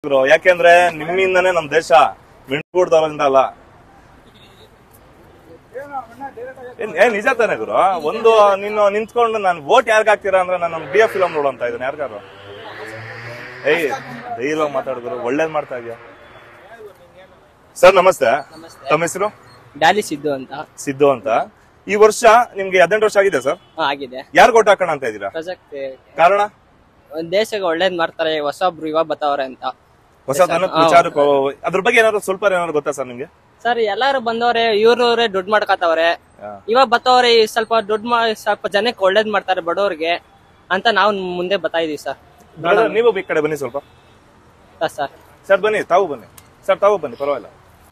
ಗುರು. ಯಾಕೆಂದ್ರೆ ನಿಮ್ಮಿಂದನೇ ನಮ್ ದೇಶ ಮಿಣ್ಕೂಡ್ದವರಿಂದ ಅಲ್ಲ ಏನ್ ಏನ್ ನಿಜ ತಾನೆ ಗುರು ಒಂದು ನೀನು ನಿಂತ್ಕೊಂಡು ನಾನು ವೋಟ್ ಯಾರ್ಗ್ ಹಾಕ್ತೀರಾ ಅಂದ್ರೆ ನಾನು ಬಿ ಎಫ್ ಫಿಲಮ್ ನೋಡಂತ ಇದ್ದೀನಿ ಯಾರ್ಗಾರು ಏಯ್ ಧೈರ್ಯವಾಗಿ ಮಾತಾಡಿದ್ರು ಒಳ್ಳೇದ್ ಮಾಡ್ತಾ ಇದೆಯಾ ಸರ್ ನಮಸ್ತೆ ತಮ್ಮ ಹೆಸರು ಡ್ಯಾಲಿ ಸಿದ್ದು ಅಂತ ಸಿದ್ದು ಅಂತ ಈ ವರ್ಷ ನಿಮ್ಗೆ ಹದಿನೆಂಟು ವರ್ಷ ಆಗಿದೆ ಸರ್ ಹಾ, ಆಗಿದೆ ಯಾರು ವೋಟ್ ಹಾಕೋಣ ಅಂತ ಇದ್ದೀರಾ ಪ್ರಸಕ್ತಿ ಕಾರಣ ಒಂದ್ ದೇಶಕ್ಕೆ ಒಳ್ಳೇದ್ ಮಾಡ್ತಾರೆ ಹೊಸೊಬ್ರು ಇವಾಗ ಬತ್ತವ್ರೆ ಅಂತ ಹೊಸ ವಿಚಾರಕ್ಕೆ ಅದ್ರ ಬಗ್ಗೆ ಏನಾದ್ರು ಸ್ವಲ್ಪ ಏನಾದ್ರು ಗೊತ್ತಾ ಸರ್ ನಿಮ್ಗೆ ಸರ್ ಎಲ್ಲಾರು ಬಂದವ್ರೆ ಇವ್ರವ್ರೆ ದುಡ್ಡು ಮಾಡ್ಕತ್ತವ್ರೆ ಹಾ. ಇವಾಗ ಬತ್ತವ್ರೆ ಈ ಸ್ವಲ್ಪ ದುಡ್ಡು ಮಾ ಸ್ವಲ್ಪ ಜನಕ್ಕೆ ಒಳ್ಳೇದ್ ಮಾಡ್ತಾರೆ ಬಡವ್ರಿಗೆ ಅಂತ ನಾವು ಮುಂದೆ ಬತ್ತಾ ಇದೀವಿ ಸರ್ Brother, ನೀವು ಈ ಕಡೆ ಬನ್ನಿ ಸ್ವಲ್ಪ ಸರ್ ಸರ್ ಬನ್ನಿ ತಾವು ಬನ್ನಿ ಸರ್ ತಾವು ಬನ್ನಿ ಪರವಾಗಿಲ್ಲ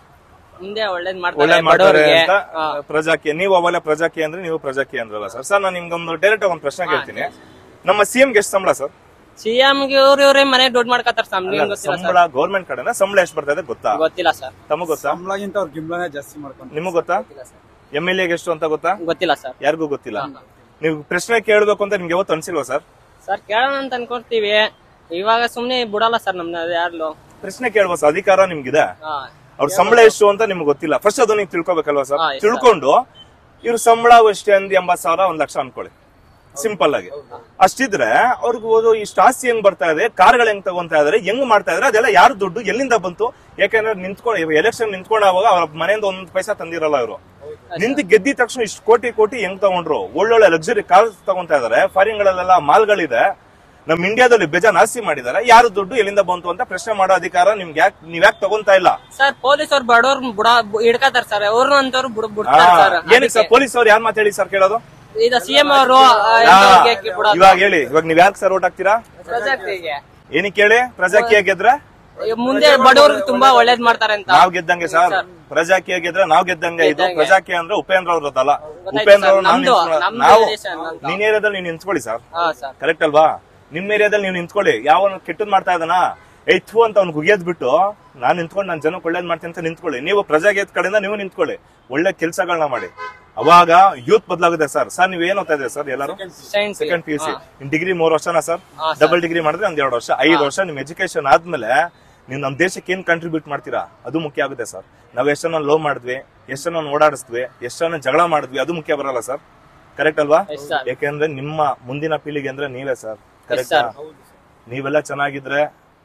ಮುಂದೆ ಒಳ್ಳೇದ್ ಒಳ್ಳೆ ಮಾಡ್ತಾರೆ ಮಾಡ್ತಾರೆ ಬಡವ್ರಿಗೆ ಅಂತ ಹಾ. ಪ್ರಜಾಕೀಯ ನೀವು ಅವೆಲ್ಲ ಪ್ರಜಾಕೀಯ ಅಂದ್ರೆ ನೀವು ಪ್ರಜಾಕೀಯ ಅಂದ್ರಲ್ಲ ಸರ್ ಸರ್ ನಾನು ನಿಮ್ಗೊಂದು ಡೈರೆಕ್ಟ್ ಒಂದು ಪ್ರಶ್ನೆ ಕೇಳ್ತೀನಿ ನಮ್ಮ ಸಿಎಂ ಗೆ ಎಷ್ಟು ಸಂಬಳ ಸರ್ ಸಿ ಗೆ ಇವ್ರ ಇವ್ರೆ ಮನೆ ದುಡ್ಡು ಮಾಡ್ಕತ್ತಾರ ನಮ್ಗೆ ಗೊತ್ತಿಲ್ಲ ಸರ್ ಸಂಬಳ ಗೌರ್ಮೆಂಟ್ ಕಡೆನ ಸಂಬಳ ಎಷ್ಟು ಬರ್ತಾ ಇದೆ ಗೊತ್ತಾ ಗೊತ್ತಿಲ್ಲ ಸರ್ ತಮಗ್ ಗೊತ್ತಾ ಸಂಬಳಗಿಂತ ಅವ್ರ ಗಿಂಬಳನೇ ಜಾಸ್ತಿ ಮಾಡ್ಕೊಂಡು ನಿಮಗ್ ಗೊತ್ತಾ ಎಂ ಎಲ್ ಎಗೆ ಎಷ್ಟು ಅಂತ ಗೊತ್ತಾ ಗೊತ್ತಿಲ್ಲ ಸರ್ ಯಾರಿಗೂ ಗೊತ್ತಿಲ್ಲ ನೀವು ಪ್ರಶ್ನೆ ಕೇಳಬೇಕು ಅಂತ ನಿಮ್ಗೆ ಯಾವತ್ತು ಅನ್ಸಿಲ್ವಾ ಸರ್ ಸರ್ ಕೇಳೋಣ ಅಂತ ಅನ್ಕೊಳ್ತೀವಿ ಇವಾಗ ಸುಮ್ನೆ ಬಿಡಲ್ಲ ಸರ್ ನಮ್ನ ಯಾರ್ಲು ಪ್ರಶ್ನೆ ಕೇಳುವ ಅಧಿಕಾರ ನಿಮ್ಗಿದೆ ಹಾ ಅವ್ರ ಸಂಬಳ ಎಷ್ಟು ಅಂತ ನಿಮ್ಗೆ ಗೊತ್ತಿಲ್ಲ ಫಸ್ಟ್ ಅದು ನೀವು ತಿಳ್ಕೊಬೇಕಲ್ವಾ ಸರ್ ಹಾ, yes, sir. ತಿಳ್ಕೊಂಡು ಇವ್ರ ಸಂಬಳ ಎಷ್ಟು ಅಂದ್ ಎಂಬತ್ ಸಾವಿರ ಒಂದ್ ಲಕ್ಷ ಅನ್ಕೊಳ್ಳಿ ಸಿಂಪಲ್ ಆಗಿ ಅಷ್ಟಿದ್ರೆ ಅವ್ರಿಗೆ ಓದು ಇಷ್ಟು ಆಸ್ತಿ ಹೆಂಗ್ ಬರ್ತಾ ಇದೆ ಕಾರ್ಗಳು ಹೆಂಗ್ ತಗೊಂತಾ ಇದಾರೆ ಹೆಂಗ್ ಮಾಡ್ತಾ ಇದಾರೆ ಅದೆಲ್ಲ ಯಾರು ದುಡ್ಡು ಎಲ್ಲಿಂದ ಬಂತು ಯಾಕಂದ್ರೆ ನಿಂತ್ಕೊಂಡು ಎಲೆಕ್ಷನ್ ನಿಂತ್ಕೊಂಡಾಗ ಅವ್ರ ಮನೆಯಿಂದ ಒಂದ್ ಪೈಸಾ ತಂದಿರಲ್ಲ ಇವರು ನಿಂತು ಗೆದ್ದಿದ ತಕ್ಷಣ ಇಷ್ಟು ಕೋಟಿ ಕೋಟಿ ಹೆಂಗ್ ತಗೊಂಡ್ರು ಒಳ್ಳೊಳ್ಳೆ ಲಕ್ಸುರಿ ಕಾರ್ ತಗೊಂತಾ ಇದಾರೆ ಫಾರಿನ್ ಗಳಲ್ಲೆಲ್ಲ ಮಾಲ್ಗಳಿದೆ ನಮ್ ಇಂಡಿಯಾದಲ್ಲಿ ಬೇಜಾನ್ ಆಸ್ತಿ ಮಾಡಿದಾರೆ ಯಾರು ದುಡ್ಡು ಎಲ್ಲಿಂದ ಬಂತು ಅಂತ ಪ್ರಶ್ನೆ ಮಾಡೋ ಅಧಿಕಾರ ನಿಮ್ಗೆ ಯಾಕೆ ನೀವ್ ಯಾಕೆ ತಗೊಂತಾ ಇಲ್ಲ ಸರ್ ಪೊಲೀಸ್ ಅವ್ರು ಬಡವ್ರ ಬುಡ ಹಿಡ್ಕತಾರ ಸರ್ ಅವ್ರನ್ನ ಅಂತವ್ರು ಬುಡ ಆ, ಬಿಡ್ತಾರ ಸರ್ ಏನಕ್ಕೆ ಸರ್ ಪೊಲೀಸ್ ಅವ್ರು ಯಾರು ಮಾತಾಡಿ ಸರ್ ಕೇಳೋದು ಈಗ ಸಿಎಂ ಅವರು ಆ, ಇವಾಗ ಹೇಳಿ ಇವಾಗ ನೀವ್ ಯಾಕೆ ಸರ್ ಓಟ್ ಹಾಕ್ತೀರಾ ಪ್ರಜಾಕ್ತಿಗೆ ಏನಕ್ಕೆ ಹೇಳಿ ಪ್ರಜಾಕೀಯ ಗೆದ್ರೆ ಮುಂದೆ ಬಡವ್ರಿಗೆ ತುಂಬಾ ಒಳ್ಳೇದ್ ಮಾಡ್ತಾರೆ ಅಂತ ನಾವ್ ಗೆದ್ದಂಗೆ ಸರ್ ಪ್ರಜಾಕೀಯ ಗೆದ್ರೆ ನಾವ್ ಗೆದ್ದಂಗೆ ಇದು ಗೆದ್ದಂಗೆ. ಪ್ರಜಾಕೀಯ ಅಂದ್ರೆ ಉಪೇಂದ್ರ ಅವ್ರದ್ದಲ್ಲ ಗೊತ್ತಾಯ್ತು ಉಪೇಂದ್ರ ಸರ್, ಅವ್ರು ನಾವ್ ನಮ್ದು- ನಿಂತ್ಕೊಳ್ಳೋ- ನಮ್ದು ನಾವು relation ಅಂತ. ನಿನ್ ಏರಿಯಾದಲ್ಲಿ ನೀವು ನಿಂತ್ಕೊಳ್ಳಿ ಸರ್ ಹಾ ಸರ್ ಕರೆಕ್ಟ್ ಅಲ್ವಾ ನಿಮ್ ಏರಿಯಾದಲ್ಲಿ ನೀವು ನಿಂತ್ಕೊಳ್ಳಿ ಯಾವ ಕೆಟ್ಟದ್ ಮಾಡ್ತಾ ಇದ್ದಾನ ಏಯ್ತು ಅಂತ ಅವ್ನು ಗುಗಿಯದ್ ಬಿಟ್ಟು ನಾನ್ ನಿಂತ್ಕೊಂಡು ನಾನು ಜನಕ್ಕೆ ಒಳ್ಳೇದ್ ಮಾಡ್ತೀನಿ ಅಂತ ನಿಂತ್ಕೊಳ್ಳಿ ನೀವು ಪ್ರಜಾಗೀಯದ ಕಡೆಯಿಂದ ನೀವು ನಿಂತ್ಕೊಳ್ಳಿ ಒಳ್ಳೆ ಕೆಲಸಗಳನ್ನ ಮಾಡಿ ಅವಾಗ ಯೂತ್ ಬದಲಾಗುತ್ತೆ ಸರ್ ಸರ್ ನೀವ್ ಏನ್ ಓದ್ತಾ ಇದ್ದೀರಾ ಸರ್ ಎಲ್ಲರೂ science second P U C degree ಮೂರ್ ವರ್ಷನಾ ಸರ್ ಹಾ, sir. ಡಬಲ್ ಡಿಗ್ರಿ ಮಾಡಿದ್ರೆ ಒಂದ್ ಎರಡು ವರ್ಷ ಐದು ವರ್ಷ ನಿಮ್ ಎಜುಕೇಶನ್ ಆದ್ಮೇಲೆ ನೀವು ನಮ್ ದೇಶಕ್ಕೆ ಏನ್ ಕಂಟ್ರಿಬ್ಯೂಟ್ ಮಾಡ್ತೀರಾ ಅದು ಮುಖ್ಯ ಆಗುತ್ತೆ ಸರ್ ನಾವ್ ಎಷ್ಟನ್ನ ಲೋ ಮಾಡಿದ್ವಿ ಎಷ್ಟನ್ನ ಓಡಾಡಿಸ್ದ್ವಿ ಎಷ್ಟನ್ನ ಜಗಳ ಮಾಡಿದ್ವಿ ಅದು ಮುಖ್ಯ ಬರಲ್ಲ ಸರ್ ಕರೆಕ್ಟ್ ಅಲ್ವಾ Yes, sir. ಯಾಕೆಂದ್ರೆ ನಿಮ್ಮ ಮುಂದಿನ ಪೀಳಿಗೆ ಅಂದ್ರೆ ನೀವೇ ಸರ್ ಕರೆಕ್ಟ್ sir. ನೀವೆಲ್ಲ ಚೆನ್ನಾಗಿದ್ರೆ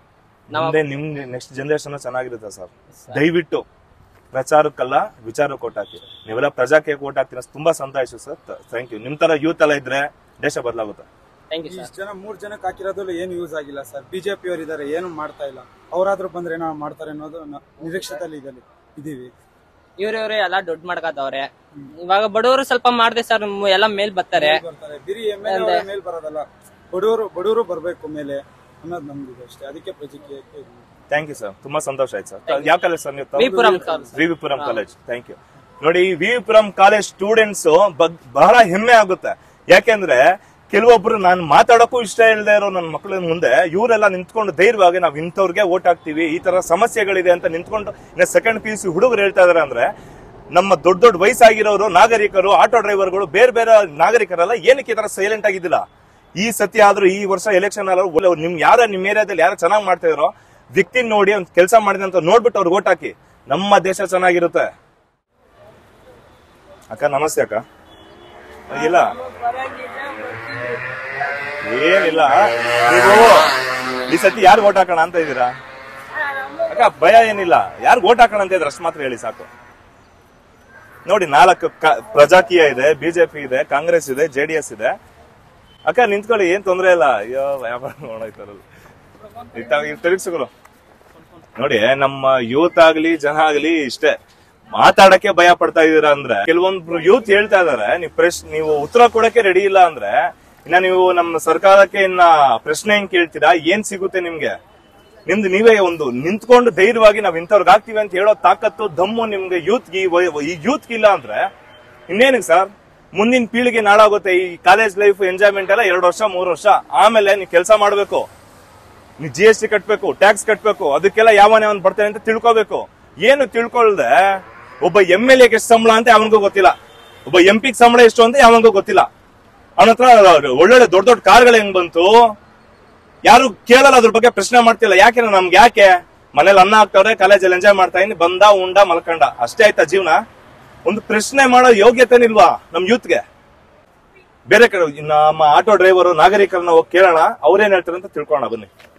ಮುಂದೆ ನಿಮ್ ನೆಕ್ಸ್ಟ್ ಜನರೇಷನ್ ಚೆನ್ನಾಗಿರುತ್ತೆ ಸರ್ ದಯವಿಟ್ಟು ಪ್ರಚಾರಕ್ಕಲ್ಲ ವಿಚಾರ ಕೊಟ್ಟು ಹಾಕಿ ನೀವೆಲ್ಲ ಪ್ರಜಾಕ್ಕೆ ಕೊಟ್ಟು ಹಾಕ್ತೀರ ತುಂಬಾ ಸಂತೋಷ ಸರ್ ಥ್ಯಾಂಕ್ ಯು ನಿಮ್ ತರ ಯೂತ್ ಎಲ್ಲ ಇದ್ರೆ ದೇಶ ಬದಲಾಗುತ್ತೆ ಥ್ಯಾಂಕ್ ಯು ಸರ್ ಇಷ್ಟು ಜನ ಮೂರ್ ಜನಕ್ಕೆ ಹಾಕಿರೋದ್ರಲ್ಲಿ ಏನು ಯೂಸ್ ಆಗಿಲ್ಲ ಸರ್ ಬಿಜೆಪಿ ಅವರು ಇದಾರೆ ಏನು ಮಾಡ್ತಾ ಇಲ್ಲ ಅವರಾದ್ರೂ ಬಂದ್ರೆ ಏನೋ ಮಾಡ್ತಾರೆ ಅನ್ನೋದು ನ- ನಿರೀಕ್ಷೆದಲ್ಲಿ ಇದಲ್ಲಿ ಇದೀವಿ ಇವ್ರ ಇವ್ರೆ ಎಲ್ಲಾ ದುಡ್ಡು ಮಾಡ್ಕತ್ತವ್ರೆ ಇವಾಗ ಬಡವರು ಸ್ವಲ್ಪ ಮಾಡ್ದೆ ಸರ್ ಎಲ್ಲ ಮೇಲ್ ಬರ್ತಾರೆ ಬರ್ತಾರೆ ಬಿರಿ ಎಮ್ ಎಲ್ ಎ ಮೇಲೆ ಬರೋದಲ್ಲ ಬಡವರು ಬಡವರು ಬರ್ಬೇಕು ಮೇಲೆ ಅನ್ನೋದು ನಮ್ದು ಅಷ್ಟೇ ಅದಕ್ಕೆ ಪ್ರಜಾಕೀಯಕ್ಕೆ ಇದು ಮಾಡ್ತೀವಿ. ಥ್ಯಾಂಕ್ ಯು ಸರ್ ತುಂಬಾ ಸಂತೋಷ ಆಯ್ತು ಸರ್ ಯಾವ ಕಾಲೇಜ್ ಸರ್ ನೀವು Vipuram sir. VV Puram college thank you ನೋಡಿ ವಿವಿಪುರಂ ಕಾಲೇಜ್ ಸ್ಟೂಡೆಂಟ್ಸ್ ಬಹಳ ಹೆಮ್ಮೆ ಆಗುತ್ತೆ ಯಾಕೆಂದ್ರೆ ಕೆಲವೊಬ್ರು ನಾನು ಮಾತಾಡಕ್ಕೂ ಇಷ್ಟ ಇಲ್ಲದೆ ಇರೋ ನನ್ನ ಮಕ್ಕಳ ಮುಂದೆ ಇವರೆಲ್ಲ ನಿಂತ್ಕೊಂಡು ಧೈರ್ಯವಾಗಿ ನಾವು ಇಂಥವ್ರಿಗೆ ಓಟ್ ಹಾಕ್ತಿವಿ ಈ ತರ ಸಮಸ್ಯೆಗಳಿದೆ ಅಂತ ನಿಂತ್ಕೊಂಡು ಇನ್ನ ಸೆಕೆಂಡ್ ಪಿ ಯು ಸಿ ಹುಡುಗರು ಹೇಳ್ತಾ ಇದಾರೆ ಅಂದ್ರೆ ನಮ್ಮ ದೊಡ್ಡ ದೊಡ್ಡ ವಯಸ್ಸಾಗಿರೋರು ನಾಗರಿಕರು ಆಟೋ ಡ್ರೈವರ್ಗಳು ಬೇರೆ ಬೇರೆ ನಾಗರಿಕರೆಲ್ಲ ಏನಕ್ಕೆ ಈ ತರ ಸೈಲೆಂಟ್ ಆಗಿದ್ದಿಲ್ಲ ಈ ಸತಿ ಆದ್ರೂ ಈ ವರ್ಷ ಎಲೆಕ್ಷನ್ ಆದ್ರೂ ನಿಮ್ ಯಾರ ನಿಮ್ ಏರಿಯಾದಲ್ಲಿ ಯಾರು ಚೆನ್ನಾಗಿ ಮಾಡ್ತಾ ಇದ್ರೋ ವ್ಯಕ್ತಿ ನೋಡಿ ಒಂದ್ ಕೆಲಸ ಮಾಡಿದೆ ಅಂತ ನೋಡ್ಬಿಟ್ಟು ಅವ್ರಿಗೆ ಓಟ್ ಹಾಕಿ ನಮ್ಮ ದೇಶ ಚೆನ್ನಾಗಿರುತ್ತೆ ಅಕ್ಕ ನಮಸ್ತೆ ಅಕ್ಕ ಇಲ್ಲ ಏನಿಲ್ಲ ನೀವು ಈ ಸತಿ ಯಾರು ಓಟ್ ಹಾಕೋಣ ಅಂತ ಇದ್ದೀರಾ ಅಕ್ಕ ಭಯ ಏನಿಲ್ಲ ಯಾರು ಓಟ್ ಹಾಕೋಣ ಅಂತ ಇದ್ರೆ ಅಷ್ಟು ಮಾತ್ರ ಹೇಳಿ ಸಾಕು ನೋಡಿ ನಾಲ್ಕು ಕ- ಪ್ರಜಾಕೀಯ ಇದೆ ಬಿಜೆಪಿ ಇದೆ ಕಾಂಗ್ರೆಸ್ ಇದೆ ಜೆಡಿಎಸ್ ಇದೆ ಅಕ್ಕ ನಿಂತ್ಕೊಳ್ಳಿ ಏನ್ ತೊಂದ್ರೆ ಇಲ್ಲ ಅಯ್ಯೋ ವ್ಯಾಪಾರ ನೋಡೋಯ್ತಾರಲ್ಲ ತಿರುಗಿಸ್ಕೊರು ನೋಡಿ ನಮ್ಮ ಯೂತ್ ಆಗ್ಲಿ ಜನ ಆಗ್ಲಿ ಇಷ್ಟೇ ಮಾತಾಡಕ್ಕೆ ಭಯ ಪಡ್ತಾ ಇದೀರಾ ಅಂದ್ರೆ ಕೆಲವೊಂದು ಯೂತ್ ಹೇಳ್ತಾ ಇದಾರೆ ನೀವು ಪ್ರಶ್ ನೀವು ಉತ್ತರ ಕೊಡಕ್ಕೆ ರೆಡಿ ಇಲ್ಲ ಅಂದ್ರೆ ಇನ್ನ ನೀವು ನಮ್ಮ ಸರ್ಕಾರಕ್ಕೆ ಇನ್ನ ಪ್ರಶ್ನೆ ಹೆಂಗ್ ಕೇಳ್ತೀರಾ ಏನ್ ಸಿಗುತ್ತೆ ನಿಮ್ಗೆ ನಿಮ್ದು ನೀವೇ ಒಂದು ನಿಂತ್ಕೊಂಡು ಧೈರ್ಯವಾಗಿ ನಾವ್ ಇಂಥವ್ರಿಗೆ ಆಗ್ತೀವಿ ಅಂತ ಹೇಳೋ ತಾಕತ್ತು ದಮ್ಮು ನಿಮ್ಗೆ ಯೂತ್ ಈ ಯೂತ್ ಇಲ್ಲ ಅಂದ್ರೆ ಇನ್ನೇನಿಗೆ ಸರ್ ಮುಂದಿನ ಪೀಳಿಗೆ ನಾಳಾಗುತ್ತೆ ಈ ಕಾಲೇಜ್ ಲೈಫ್ ಎಂಜಾಯ್ಮೆಂಟ್ ಎಲ್ಲ ಎರಡು ವರ್ಷ ಮೂರು ವರ್ಷ ಆಮೇಲೆ ನೀವು ಕೆಲಸ ಮಾಡ್ಬೇಕು ನೀವು ಜಿ ಎಸ್ ಟಿ ಕಟ್ಬೇಕು ಟ್ಯಾಕ್ಸ್ ಕಟ್ಬೇಕು ಅದಕ್ಕೆಲ್ಲ ಯಾವನೇ ಅವ್ನು ಬರ್ತಾನೆ ಅಂತ ತಿಳ್ಕೊಬೇಕು ಏನು ತಿಳ್ಕೊಳ್ದೆ ಒಬ್ಬ ಎಂ ಎಲ್ ಎಗೆ ಎಷ್ಟು ಸಂಬಳ ಅಂತ ಅವನಿಗೂ ಗೊತ್ತಿಲ್ಲ ಒಬ್ಬ ಎಂ ಪಿಗ್ ಸಂಬಳ ಎಷ್ಟು ಅಂತ ಯಾವನಿಗೂ ಗೊತ್ತಿಲ್ಲ ಅವನ ಹತ್ರ ಒಳ್ಳೊಳ್ಳೆ ದೊಡ್ಡ ದೊಡ್ಡ ಕಾರ್ಗಳು ಹೆಂಗ್ ಬಂತು ಯಾರು ಕೇಳಲ್ಲ ಅದ್ರ ಬಗ್ಗೆ ಪ್ರಶ್ನೆ ಮಾಡ್ತಿಲ್ಲ ಯಾಕೆ ನಮ್ಗೆ ಯಾಕೆ ಮನೇಲಿ ಅನ್ನ ಹಾಕ್ತವ್ರೆ ಕಾಲೇಜಲ್ಲಿ ಎಂಜಾಯ್ ಮಾಡ್ತಾ ಇದೀನಿ ಬಂದ ಉಂಡ ಮಲ್ಕೊಂಡ ಅಷ್ಟೇ ಆಯ್ತಾ ಜೀವನ ಒಂದು ಪ್ರಶ್ನೆ ಮಾಡೋ ಯೋಗ್ಯತೆನಿಲ್ವಾ ನಮ್ ಯೂತ್ಗೆ ಬೇರೆ ಕಡೆ ನಮ್ಮ ಆಟೋ ಡ್ರೈವರು ನಾಗರಿಕರನ್ನ ಹೋಗಿ ಕೇಳೋಣ ಅವ್ರೇನ್ ಹೇಳ್ತಾರೆ ಅಂತ ತಿಳ್ಕೊಳ್ಳೋಣ ಬನ್ನಿ